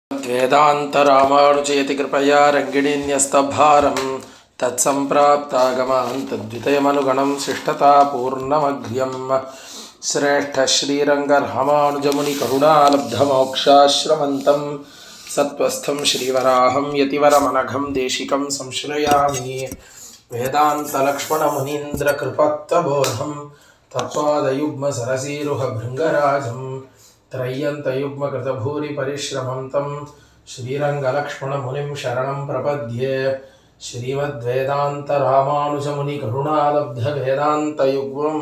वेदान्तरामानुचेति कृपया रङ्गिणीन्यस्तभारं तत्सम्प्राप्तागमान् तद्वितयमनुगणं शिष्टतापूर्णमग्र्यं श्रेष्ठश्रीरङ्गरामानुजमुनिकरुणालब्धमोक्षाश्रमन्तं सत्त्वस्थं श्रीवराहं यतिवरमनघं देशिकं संश्रयामि वेदान्तलक्ष्मणमुनीन्द्रकृपत्वबोधं तत्पादयुग्मसरसीरुहभृङ्गराजं त्रय्यन्तयुग्मकृतभूरिपरिश्रमं तं श्रीरङ्गलक्ष्मणमुनिं शरणं प्रपद्ये श्रीमद्वेदान्तरामानुजमुनिकरुणालब्धवेदान्तयुग्मं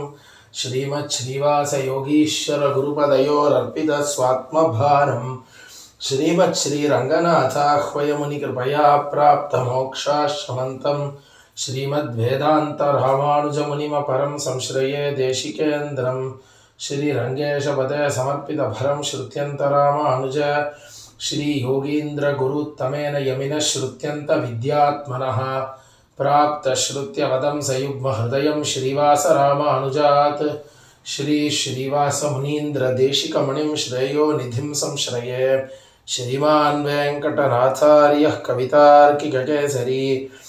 श्रीमच्छ्रीवासयोगीश्वरगुरुपदयोरर्पितस्वात्मभारं श्रीमच्छ्रीरङ्गनाथाह्वयमुनिकृपया प्राप्तमोक्षाश्रमन्तं श्रीमद्वेदान्तरामानुजमुनिमपरं संश्रये देशिकेन्द्रं श्रीरङ्गेशपदे समर्पितभरं श्रुत्यन्तरामानुज श्रीयोगीन्द्रगुरुत्तमेन यमिनः श्रुत्यन्तविद्यात्मनः प्राप्तश्रुत्यवदं सयुग्महृदयं श्रीवासरामानुजात् श्रीश्रीवासमुनीन्द्रदेशिकमणिं श्रेयो निधिं संश्रये श्रीमान् वेङ्कटनाथार्यः कवितार्किककेसरी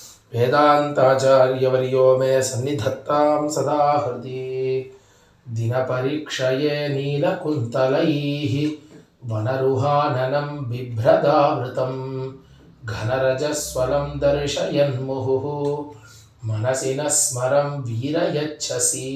वेदान्ताचार्यवर्यो मे सन्निधत्तां सदा हृदि दिनपरीक्षये नीलकुन्तलैः वनरुहाननं बिभ्रदावृतं घनरजस्वलं दर्शयन्मुहुः मनसि न स्मरं வீரயச்சசி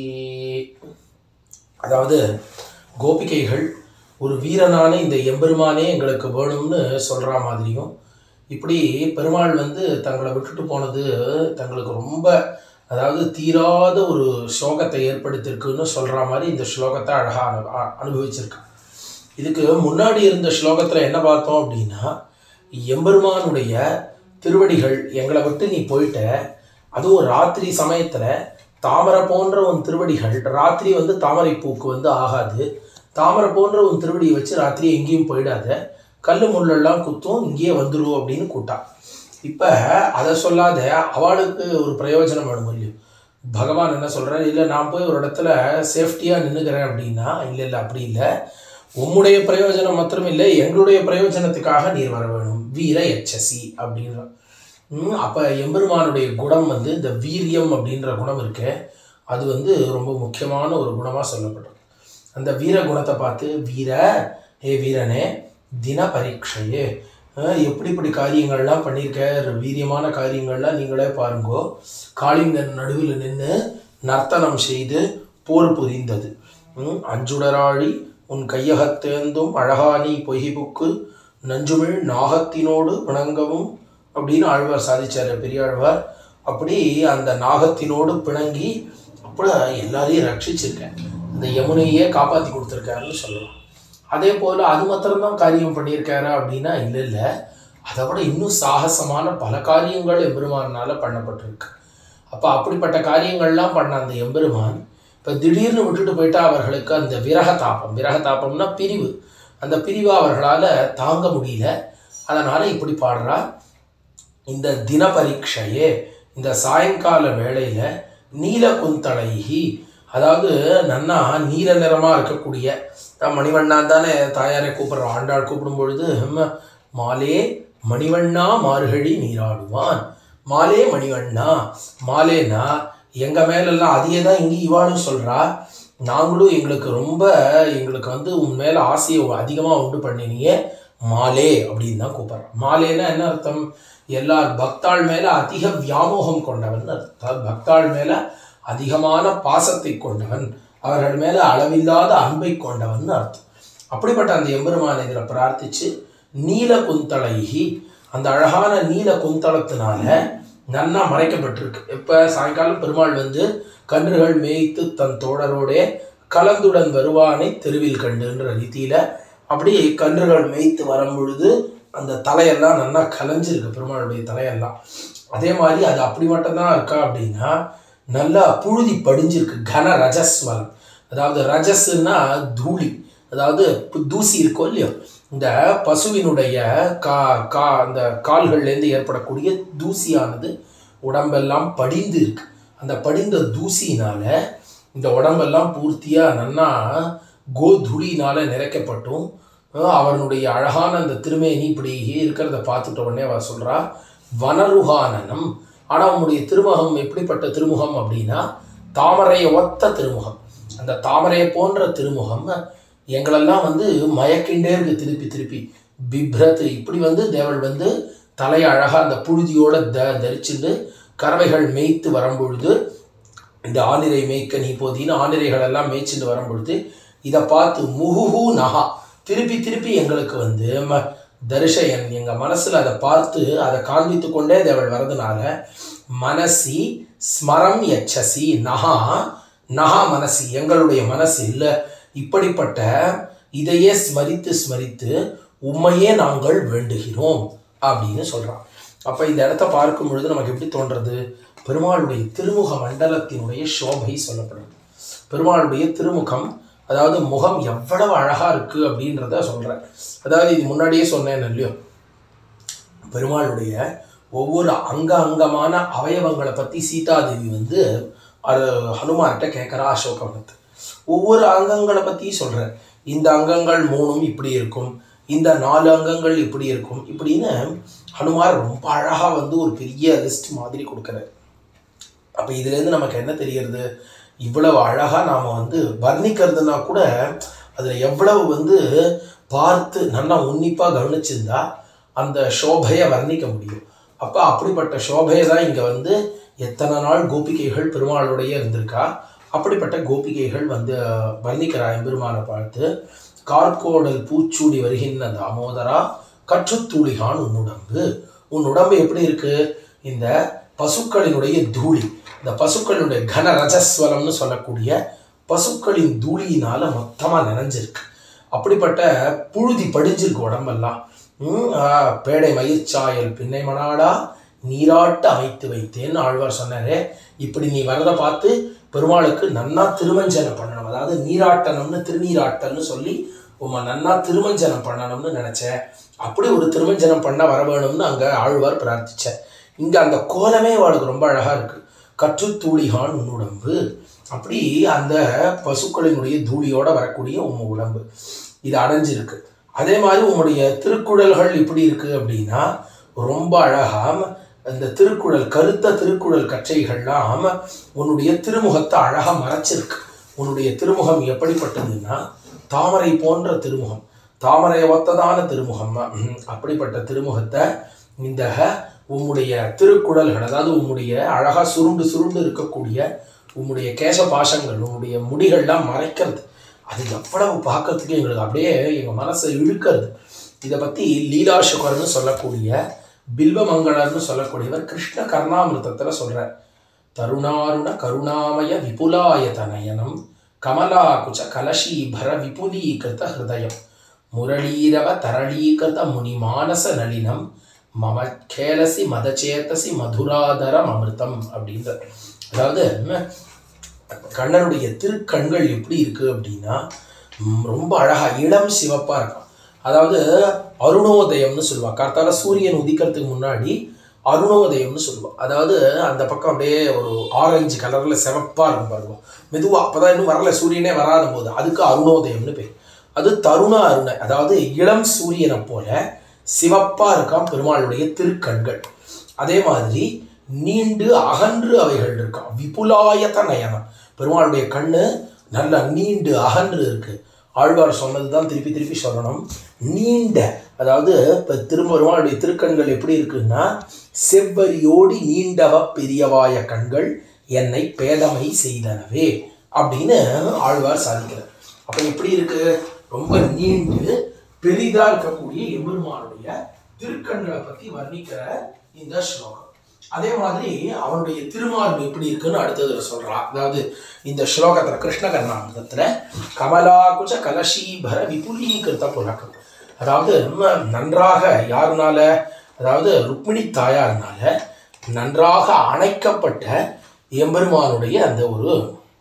அதாவது கோபிகைகள் ஒரு வீரனான இந்த எம்பெருமானே எங்களுக்கு வேணும்னு சொல்கிற மாதிரியும் இப்படி பெருமாள் வந்து தங்களை விட்டுட்டு போனது தங்களுக்கு ரொம்ப அதாவது தீராத ஒரு ஸ்லோகத்தை ஏற்படுத்தியிருக்குன்னு சொல்கிற மாதிரி இந்த ஸ்லோகத்தை அழகாக அனு அ- அனுபவிச்சிருக்கான் இதுக்கு முன்னாடி இருந்த ஸ்லோகத்தில் என்ன பார்த்தோம் அப்படின்னா எம்பெருமானுடைய திருவடிகள் எங்களை விட்டு நீ போயிட்ட அதுவும் ராத்திரி சமயத்தில் தாமரை போன்ற உன் திருவடிகள் ராத்திரி வந்து தாமரை பூக்கு வந்து ஆகாது தாமரை போன்ற உன் திருவடியை வச்சு ராத்திரி எங்கேயும் போயிடாத கல் முள்ளெல்லாம் குத்தும் இங்கேயே வந்துரும் அப்படின்னு கூட்டான் இப்போ அதை சொல்லாத அவளுக்கு ஒரு பிரயோஜனம் வேணும் இல்லையோ பகவான் என்ன சொல்றாரு இல்லை நான் போய் ஒரு இடத்துல சேஃப்டியாக நின்றுக்கிறேன் அப்படின்னா இல்லை இல்லை அப்படி இல்லை உம்முடைய பிரயோஜனம் மாத்திரம் இல்லை எங்களுடைய பிரயோஜனத்துக்காக நீர் வர வேணும் வீர எச்சசி அப்படின்ற ம், அப்ப எம்பெருமானுடைய குணம் வந்து இந்த வீரியம் அப்படின்ற குணம் இருக்கு அது வந்து ரொம்ப முக்கியமான ஒரு குணமா சொல்லப்படும் அந்த வீர குணத்தை பார்த்து வீர ஏ வீரனே தின பரீட்சையே அஹ், எப்படி இப்படி காரியங்கள்லாம் பண்ணியிருக்க வீரியமான காரியங்கள்லாம் நீங்களே பாருங்கோ காளிங்கன் நடுவில் நின்று நர்த்தனம் செய்து போர் புரிந்தது ம், அஞ்சுடராழி உன் கையகத்தேந்தும் அழகானி பொய்புக்கு நஞ்சுமிழ் நாகத்தினோடு பிணங்கவும் அப்படின்னு ஆழ்வார் சாதிச்சாரு பெரியாழ்வார் அப்படி அந்த நாகத்தினோடு பிணங்கி அப்படி எல்லாரையும் ரட்சிச்சிருக்கேன் அந்த யமுனையே காப்பாற்றி கொடுத்துருக்காருன்னு சொல்லலாம் அதே போல் அது மாத்திரம்தான் காரியம் பண்ணியிருக்காரா அப்படின்னா இல்லை இல்லை அதை விட இன்னும் சாகசமான பல காரியங்கள் எம்பெருமானால பண்ணப்பட்டிருக்கு அப்போ அப்படிப்பட்ட காரியங்கள்லாம் பண்ண அந்த எம்பெருமான் இப்போ திடீர்னு விட்டுட்டு போயிட்டா அவர்களுக்கு அந்த விரக தாபம் விரக தாபம்னா பிரிவு அந்த பிரிவை அவர்களால் தாங்க முடியல அதனால் இப்படி பாடுறா இந்த தின பரீட்சையே இந்த சாயங்கால வேளையில நீல குந்தளைகி அதாவது நன்னா நீல நிறமா இருக்கக்கூடிய நான் மணிவண்ணான் தானே தாயாரை கூப்பிடுறோம் ஆண்டாள் கூப்பிடும் பொழுது ஹம், மாலே மணிவண்ணா மார்கழி நீராடுவான் மாலே மணிவண்ணா மாலேனா எங்க மேலெல்லாம் அதையே தான் இங்கே இவாளும் சொல்றா நாங்களும் எங்களுக்கு ரொம்ப எங்களுக்கு வந்து உன் மேல ஆசையை அதிகமாக உண்டு பண்ணினியே மாலே அப்படின்னு தான் கூப்பிடுறோம் மாலேன்னா என்ன அர்த்தம் எல்லார் பக்தாள் மேல அதிக வியாமோகம் கொண்டவன் அர்த்தம் பக்தாள் மேல அதிகமான பாசத்தை கொண்டவன் அவர்கள் மேல அளவில்லாத அன்பை கொண்டவன் அர்த்தம் அப்படிப்பட்ட அந்த எம்பெருமானை இதில் பிரார்த்திச்சு நீல குந்தளைகி அந்த அழகான நீல குந்தளத்தினால நன்னா மறைக்கப்பட்டிருக்கு எப்போ சாயங்காலம் பெருமாள் வந்து கன்றுகள் மேய்த்து தன் தோழரோடே கலந்துடன் வருவானை தெருவில் கண்டுன்ற ரீதியில அப்படி கன்றுகள் மேய்த்து வரும் பொழுது அந்த தலையெல்லாம் நல்லா கலைஞ்சிருக்கு பெருமாளுடைய தலையெல்லாம் அதே மாதிரி அது அப்படி மட்டும்தான் இருக்கா அப்படின்னா நல்லா புழுதி படிஞ்சிருக்கு கன ரஜஸ்வரம் அதாவது ரஜஸ்னா தூளி அதாவது பு- தூசி இருக்கோ இல்லையோ இந்த பசுவினுடைய கா கா அந்த கால்கள்லேருந்து ஏற்படக்கூடிய தூசியானது உடம்பெல்லாம் படிந்து இருக்கு அந்த படிந்த தூசியினால இந்த உடம்பெல்லாம் பூர்த்தியாக நன்னா கோதுளியினால நிறைக்கப்பட்டும் அஹ் அவனுடைய அழகான அந்த திருமேனி இப்படி இருக்கிறத பார்த்துட்ட உடனே அவ சொல்றா வனருகானனம் ஆனா உன்னுடைய திருமுகம் எப்படிப்பட்ட திருமுகம் அப்படின்னா தாமரையை ஒத்த திருமுகம் அந்த தாமரையை போன்ற திருமுகம் எங்களெல்லாம் வந்து மயக்கிண்டே இருக்கு திருப்பி திருப்பி பிப்ரத் இப்படி வந்து தேவள் வந்து தலையை அழகா அந்த புழுதியோட த தரிச்சுண்டு கறவைகள் மேய்த்து வரும்பொழுது இந்த ஆனிரை மேய்க்க நீ போதின்னு ஆனிரைகள் எல்லாம் மேய்ச்சிட்டு வரும்பொழுது இதை பார்த்து முகுஹு நகா திருப்பி திருப்பி எங்களுக்கு வந்து ம தரிசயன் எங்கள் மனசில் அதை பார்த்து அதை காண்பித்து கொண்டே தேவள் வரதுனால மனசி ஸ்மரம் யச்சசி நகா நகா மனசி எங்களுடைய மனசில் இப்படிப்பட்ட இதையே ஸ்மரித்து ஸ்மரித்து உம்மையே நாங்கள் வேண்டுகிறோம் அப்படின்னு சொல்கிறான் அப்போ இந்த இடத்த பார்க்கும் பொழுது நமக்கு எப்படி தோன்றது பெருமாளுடைய திருமுக மண்டலத்தினுடைய சோபை சொல்லப்படுறது பெருமாளுடைய திருமுகம் அதாவது முகம் எவ்வளவு அழகா இருக்கு அப்படின்றத சொல்றேன் அதாவது இது முன்னாடியே சொன்னேன் இல்லையோ பெருமாளுடைய ஒவ்வொரு அங்க அங்கமான அவயவங்களை பத்தி சீதாதேவி வந்து அது ஹனுமார்கிட்ட கேட்குறா அசோகவனத்து ஒவ்வொரு அங்கங்களை பத்தி சொல்றேன் இந்த அங்கங்கள் மூணும் இப்படி இருக்கும் இந்த நாலு அங்கங்கள் இப்படி இருக்கும் இப்படின்னு ஹனுமார் ரொம்ப அழகா வந்து ஒரு பெரிய லிஸ்ட் மாதிரி கொடுக்குறாரு அப்போ இதுலேருந்து நமக்கு என்ன தெரியறது இவ்வளவு அழகாக நாம் வந்து வர்ணிக்கிறதுனா கூட அதில் எவ்வளவு வந்து பார்த்து நல்லா உன்னிப்பாக கவனிச்சிருந்தா அந்த சோபையை வர்ணிக்க முடியும் அப்போ அப்படிப்பட்ட சோபையை தான் இங்கே வந்து எத்தனை நாள் கோபிகைகள் பெருமாளுடைய இருந்திருக்கா அப்படிப்பட்ட கோபிகைகள் வந்து வர்ணிக்கிறா எம்பெருமானை பார்த்து கார்கோடல் பூச்சூடி வருகின்ற தாமோதரா கற்றுத்தூளிகான் உன்னுடம்பு உன் உடம்பு எப்படி இருக்கு இந்த பசுக்களினுடைய தூளி இந்த பசுக்களினுடைய கன ரஜஸ்வரம்னு சொல்லக்கூடிய பசுக்களின் தூளியினால மொத்தமாக நிறைஞ்சிருக்கு அப்படிப்பட்ட புழுதி படிஞ்சிருக்கு உடம்பெல்லாம் ம், ஆ, பேடை மயிர்ச்சாயல் பின்னை மணாடா நீராட்ட அமைத்து வைத்தேன்னு ஆழ்வார் சொன்னாரே இப்படி நீ வரதை பார்த்து பெருமாளுக்கு நன்னா திருமஞ்சனம் பண்ணணும் அதாவது நீராட்டனம்னு திருநீராட்டல்னு சொல்லி உம்மை நன்னா திருமஞ்சனம் பண்ணணும்னு நினைச்சேன் அப்படி ஒரு திருமஞ்சனம் பண்ண வர வேணும்னு அங்க ஆழ்வார் பிரார்த்திச்சேன் இங்க அந்த கோலமே அவளுக்கு ரொம்ப அழகா இருக்கு கற்றுத்தூளிகான் உன்னுடம்பு அப்படி அந்த பசுக்களினுடைய தூளியோட வரக்கூடிய உம்ம உடம்பு இது அடைஞ்சிருக்கு அதே மாதிரி உம்முடைய திருக்குறள்கள் எப்படி இருக்கு அப்படின்னா ரொம்ப அழகா இந்த திருக்குறள் கருத்த திருக்குறள் கற்றைகள்லாம் உன்னுடைய திருமுகத்தை அழகா மறைச்சிருக்கு உன்னுடைய திருமுகம் எப்படிப்பட்டதுன்னா தாமரை போன்ற திருமுகம் தாமரை ஒத்ததான திருமுகம் ம், அப்படிப்பட்ட திருமுகத்தை இந்த உம்முடைய திருக்குறள்கள் அதாவது உம்முடைய அழகா சுருண்டு சுருண்டு இருக்கக்கூடிய உம்முடைய கேச பாசங்கள் உம்முடைய முடிகள்லாம் மறைக்கிறது அது எவ்வளவு பார்க்கறதுக்கு எங்களுக்கு அப்படியே எங்கள் மனசை இழுக்கிறது இதை பற்றி லீலாசுகர்னு சொல்லக்கூடிய பில்வமங்கலர்னு சொல்லக்கூடியவர் கிருஷ்ண கர்ணாமிருதத்தில் சொல்கிறார் தருணாருண கருணாமய விபுலாயதனயனம் கமலாகுச்ச கலசீபர விபுலீகிருத ஹிருதயம் முரளீரவ தரளீகிருத முனிமானச நளினம் மம கேலசி மதச்சேதசி மதுராதரம் அமிர்தம் அப்படின்ற அதாவது கண்ணனுடைய திருக்கண்கள் எப்படி இருக்கு அப்படின்னா ம், ரொம்ப அழகா இளம் சிவப்பா இருக்கும் அதாவது அருணோதயம்னு சொல்லுவா கார்த்தால சூரியன் உதிக்கிறதுக்கு முன்னாடி அருணோதயம்னு சொல்லுவா அதாவது அந்த பக்கம் அப்படியே ஒரு ஆரஞ்சு கலர்ல சிவப்பா இருக்கும் பாருங்க மெதுவா அப்பதான் இன்னும் வரல சூரியனே வராத போது அதுக்கு அருணோதயம்னு பேர் அது தருண அருணை அதாவது இளம் சூரியனை போல சிவப்பா இருக்காம் பெருமாளுடைய திருக்கண்கள் அதே மாதிரி நீண்டு அகன்று அவைகள் இருக்காம் விபுலாயத நயனம் பெருமாளுடைய கண்ணு நல்லா நீண்டு அகன்று இருக்கு ஆழ்வார் சொன்னதுதான் திருப்பி திருப்பி சொல்லணும் நீண்ட அதாவது இப்போ திரும்ப பெருமாளுடைய திருக்கண்கள் எப்படி இருக்குன்னா செவ்வரியோடி நீண்டவ பெரியவாய கண்கள் என்னை பேதமை செய்தனவே அப்படின்னு ஆழ்வார் சாதிக்கிறார் அப்போ எப்படி இருக்கு ரொம்ப நீண்டு பெரிதா இருக்கக்கூடிய எம்பெருமானுடைய திருக்கண்களை பத்தி வர்ணிக்கிற இந்த ஸ்லோகம் அதே மாதிரி அவனுடைய திருமார்பு எப்படி இருக்குன்னு அடுத்ததுல சொல்றான் அதாவது இந்த ஸ்லோகத்துல கிருஷ்ண கர்ணாமிரதத்துல கமலாகுஜ கலசீபர விபுலீகிருத புலக்கம் அதாவது ம, நன்றாக யாருனால அதாவது ருக்மிணி தாயார்னால நன்றாக அணைக்கப்பட்ட எம்பெருமானுடைய அந்த ஒரு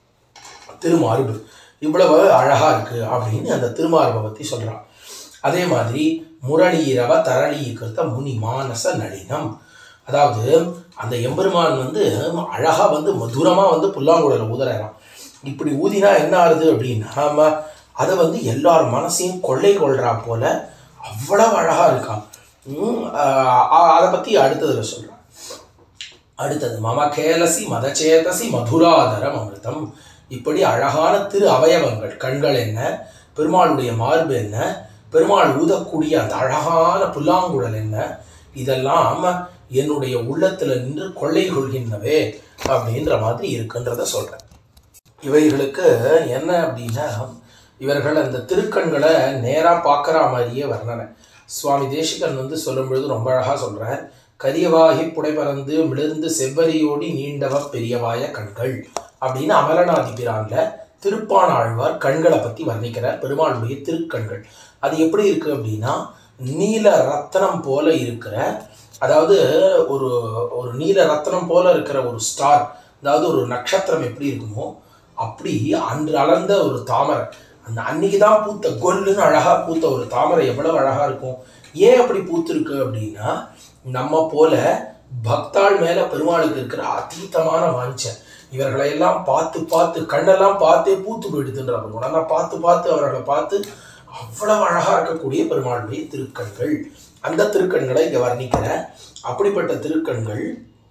திருமார்பு இவ்வளவு அழகா இருக்கு அப்படின்னு அந்த திருமார்பை பத்தி சொல்றான் அதே மாதிரி முரளீரவ தரளீகிருத்த முனி மானச நளினம் அதாவது அந்த எம்பெருமான் வந்து அழகா வந்து மதுரமா வந்து புல்லாங்குழல ஊதுறாராம் இப்படி ஊதினா என்ன ஆகுது அப்படின்னா ம- அதை வந்து எல்லார் மனசையும் கொள்ளை கொள்றா போல அவ்வளவு அழகா இருக்கான் உம், ஆஹ் அதை பத்தி அடுத்ததுல சொல்றேன் அடுத்தது மம கேலசி மதச்சேதசி மதுராதரம் அமிர்தம் இப்படி அழகான திரு அவயவங்கள் கண்கள் என்ன பெருமாளுடைய மார்பு என்ன பெருமாள் ஊதக்கூடிய அந்த அழகான புல்லாங்குழல் என்ன இதெல்லாம் என்னுடைய உள்ளத்துல நின்று கொள்ளை கொள்கின்றவே அப்படின்ற மாதிரி இருக்குன்றத சொல்றேன் இவைகளுக்கு என்ன அப்படின்னா இவர்கள் அந்த திருக்கண்களை நேரா பார்க்குற மாதிரியே வர்ணனை சுவாமி தேசிகன் வந்து சொல்லும் பொழுது ரொம்ப அழகா சொல்றார் கரியவாகி புடைபறந்து மிளிர்ந்து செவ்வரியோடி நீண்டவ பெரியவாய கண்கள் அப்படின்னு அமலநாதி பிரான்ல திருப்பான ஆழ்வார் கண்களை பத்தி வர்ணிக்கிறார் பெருமாளுடைய திருக்கண்கள் அது எப்படி இருக்கு அப்படின்னா நீல ரத்தனம் போல இருக்கிற அதாவது ஒரு ஒரு நீல ரத்தனம் போல இருக்கிற ஒரு ஸ்டார் அதாவது ஒரு நட்சத்திரம் எப்படி இருக்குமோ அப்படி அன்று அலர்ந்த ஒரு தாமரை அந்த அன்னைக்கு தான் பூத்த கொல்லுன்னு அழகா பூத்த ஒரு தாமரை எவ்வளவு அழகா இருக்கும் ஏன் அப்படி பூத்திருக்கு அப்படின்னா நம்ம போல பக்தாள் மேல பெருமாளுக்கு இருக்கிற அதீதமான வாஞ்சை இவர்களை எல்லாம் பார்த்து பார்த்து கண்ணெல்லாம் பார்த்தே பூத்து போயிடுதுன்ற பெருமாள் ஆனால் பார்த்து பார்த்து அவர்களை பார்த்து அவ்வளவு அழகா இருக்கக்கூடிய பெருமாளுடைய திருக்கண்கள் அந்த திருக்கண்களை இங்க வர்ணிக்கிற அப்படிப்பட்ட திருக்கண்கள்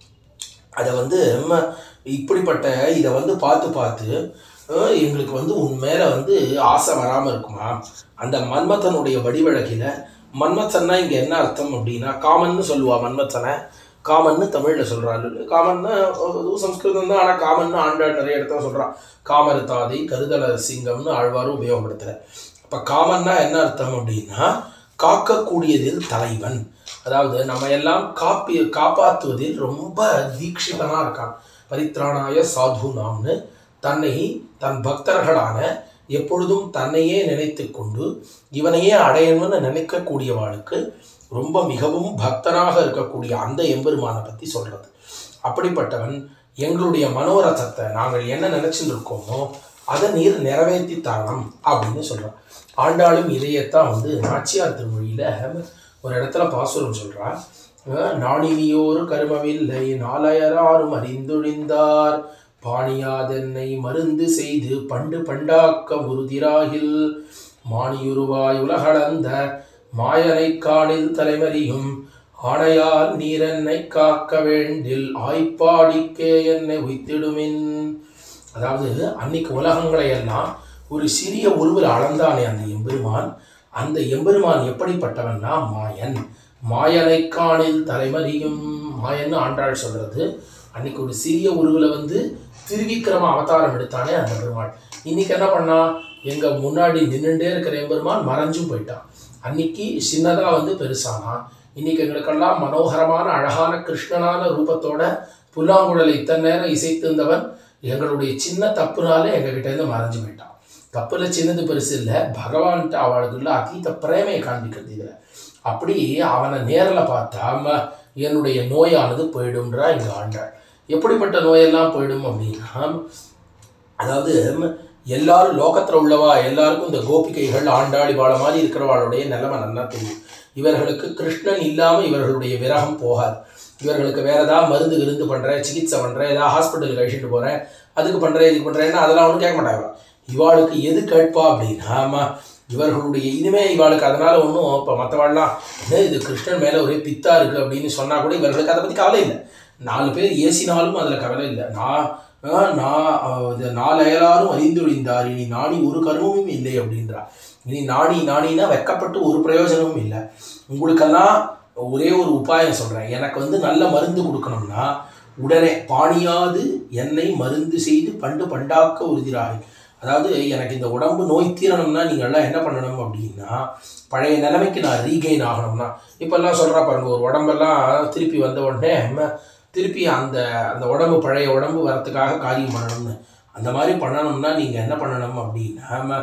அதை வந்து ம, இப்படிப்பட்ட இதை வந்து பார்த்து பார்த்து அஹ், எங்களுக்கு வந்து உன் மேல வந்து ஆசை வராம இருக்குமா அந்த மன்மதனுடைய வடிவழகில மன்மதன்னா இங்க என்ன அர்த்தம் அப்படின்னா காமன்னு சொல்லுவா மன்மதனை காமன்னு தமிழ்ல சொல்றாரு காமன்னா அதுவும் சம்ஸ்கிருதம் தான் ஆனா காமன்னு ஆண்டாள் நிறைய இடத்துல சொல்றான் காமருத்தாதை கருதல சிங்கம்னு ஆழ்வாரும் உபயோகப்படுத்துற அப்ப காமன்னா என்ன அர்த்தம் அப்படின்னா காக்கக்கூடியதில் தலைவன் அதாவது நம்ம எல்லாம் காப்பி காப்பாற்றுவதில் ரொம்ப தீட்சிதனா இருக்கான் பரித்ராணாய சாது நாம்னு தன்னை தன் பக்தர்களான எப்பொழுதும் தன்னையே நினைத்து கொண்டு இவனையே அடையணும்னு நினைக்கக்கூடியவாளுக்கு ரொம்ப மிகவும் பக்தனாக இருக்கக்கூடிய அந்த எம்பெருமானை பற்றி சொல்றது அப்படிப்பட்டவன் எங்களுடைய மனோரதத்தை நாங்கள் என்ன நினைச்சுட்டு இருக்கோமோ அதை நீர் நிறைவேற்றி தரணும் அப்படின்னு சொல்றான் ஆண்டாளும் இதையத்தான் வந்து நாச்சியார் திருமொழியில ஒரு இடத்துல பாசுரம் சொல்றா அஹ் நாணினியோரு கருமமில்லை நாளையராரும் அறிந்தொழிந்தார் பாணியாதென்னை மருந்து செய்து பண்டு பண்டாக்க உறுதிராகில் மானியுருவாய் உலகளந்த மாயனை காணில் தலைமறியும் ஆணையால் நீரென்னை காக்க வேண்டில் ஆய்ப்பாடிக்கே என்னை உய்த்திடுமின் அதாவது அன்னைக்கு உலகங்களை எல்லாம் ஒரு சிறிய உருவில் அளந்தானே அந்த எம்பெருமான் அந்த எம்பெருமான் எப்படிப்பட்டவன்னா மாயன் மாயனை காணில் தலைமறியும் மாயன்னு ஆண்டாள் சொல்றது அன்னைக்கு ஒரு சிறிய உருவில் வந்து திருவிக்கிரம அவதாரம் எடுத்தானே அந்த பெருமாள் இன்னைக்கு என்ன பண்ணா எங்க முன்னாடி நின்றுட்டே இருக்கிற எம்பெருமான் மறைஞ்சும் போயிட்டான் அன்னைக்கு சின்னதா வந்து பெருசானா இன்னைக்கு எங்களுக்கெல்லாம் மனோகரமான அழகான கிருஷ்ணனான ரூபத்தோட புல்லாங்குழலை இத்தனை நேரம் இசைத்திருந்தவன் எங்களுடைய சின்ன தப்புனால எங்ககிட்ட இருந்து மறைஞ்சு போயிட்டான் தப்புல சின்னது பெருசு இல்லை பகவான்கிட்ட அவளுக்குள்ள அதீத பிரேமையை காண்பிக்கிறது இதுல அப்படி அவனை நேரில் பார்த்தா ம, என்னுடைய நோயானது போயிடும்ன்றா இங்க ஆண்டாள் எப்படிப்பட்ட நோயெல்லாம் போயிடும் அப்படின்னா அதாவது ம், எல்லாரும் லோகத்துல உள்ளவா எல்லாருக்கும் இந்த கோபிகைகள் ஆண்டாளி வாழ மாதிரி இருக்கிறவாளுடைய நிலைமை நல்லா தெரியும் இவர்களுக்கு கிருஷ்ணன் இல்லாம இவர்களுடைய விரகம் போகாது இவர்களுக்கு வேற ஏதாவது மருந்து விருந்து பண்றேன் சிகிச்சை பண்றேன் ஏதாவது ஹாஸ்பிட்டலுக்கு அழிச்சிட்டு போறேன் அதுக்கு பண்றேன் இதுக்கு பண்றேன்னா அதெல்லாம் ஒன்றும் கேட்க மாட்டாங்க இவாளுக்கு எது கேட்பா அப்படின்னா ஆமா இவர்களுடைய இனிமே இவாளுக்கு அதனால ஒன்றும் இப்போ மற்றவாள்லாம் என்ன இது கிருஷ்ணன் மேலே ஒரே பித்தா இருக்கு அப்படின்னு சொன்னா கூட இவர்களுக்கு அதை பற்றி கவலை இல்லை நாலு பேர் ஏசினாலும் அதில் கவலை இல்லை நான் ஆ, நான் ஆ, இது நாலு அயலாரும் அறிந்தொழிந்தார் இனி நாணி ஒரு கருமமும் இல்லை அப்படின்றா இனி நாணி நாணினா வெக்கப்பட்டு ஒரு பிரயோஜனமும் இல்லை உங்களுக்கெல்லாம் ஒரே ஒரு உபாயம் சொல்கிறேன் எனக்கு வந்து நல்ல மருந்து கொடுக்கணும்னா உடனே பாணியாது என்னை மருந்து செய்து பண்டு பண்டாக்க உறுதிராய் அதாவது எனக்கு இந்த உடம்பு நோய் தீரணும்னா நீங்கள் எல்லாம் என்ன பண்ணணும் அப்படின்னா பழைய நிலைமைக்கு நான் ரீகெயின் ஆகணும்னா இப்போல்லாம் சொல்கிறா பாருங்க ஒரு உடம்பெல்லாம் திருப்பி வந்த உடனே ம, திருப்பி அந்த அந்த உடம்பு பழைய உடம்பு வரத்துக்காக காரியம் பண்ணணும்னு அந்த மாதிரி பண்ணணும்னா நீங்கள் என்ன பண்ணணும் அப்படின்னா ம,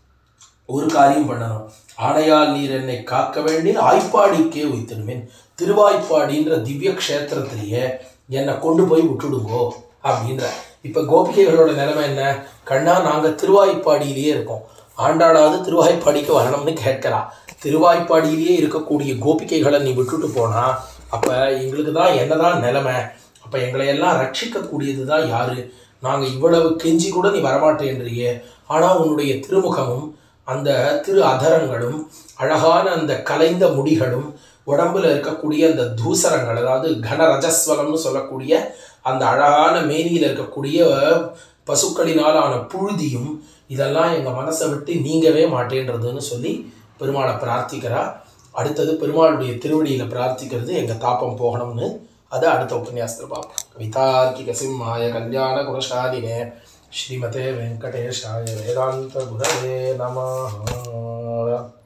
ஒரு காரியம் பண்ணணும் ஆடையால் நீர் என்னை காக்க வேண்டிய ஆய்ப்பாடிக்கே உய்த்திடுவேன் திருவாய்ப்பாடின்ற திவ்ய க்ஷேத்திரத்திலேயே என்னை கொண்டு போய் விட்டுடுங்கோ அப்படின்ற இப்போ கோபிகைகளோட நிலைமை என்ன கண்ணா நாங்கள் திருவாய்ப்பாடியிலேயே இருக்கோம் ஆண்டாளாவது திருவாய்ப்பாடிக்கு வரணும்னு கேட்கிறா திருவாய்ப்பாடியிலேயே இருக்கக்கூடிய கோபிகைகளை நீ விட்டுட்டு போனா அப்போ எங்களுக்கு தான் என்னதான் நிலைமை அப்போ எங்களை எல்லாம் ரட்சிக்கக்கூடியது தான் யாரு நாங்கள் இவ்வளவு கெஞ்சி கூட நீ வரமாட்டேன்றியே ஆனால் உன்னுடைய திருமுகமும் அந்த திரு அதரங்களும் அழகான அந்த கலைந்த முடிகளும் உடம்புல இருக்கக்கூடிய அந்த தூசரங்கள் அதாவது கனரஜஸ்வலம்னு சொல்லக்கூடிய அந்த அழகான மேனியில் இருக்கக்கூடிய பசுக்களினால் ஆன புழுதியும் இதெல்லாம் எங்கள் மனசை விட்டு நீங்கவே மாட்டேன்றதுன்னு சொல்லி பெருமாளை பிரார்த்திக்கிறா அடுத்தது பெருமாளுடைய திருவடியில் பிரார்த்திக்கிறது எங்கள் தாப்பம் போகணும்னு அதை அடுத்த உபன்யாசத்தில் பார்ப்போம் கவிதார்க்கிக சிம்மாய கல்யாண குணசாலினே ஸ்ரீமதே வெங்கடேஷாய வேதாந்த குரவே நம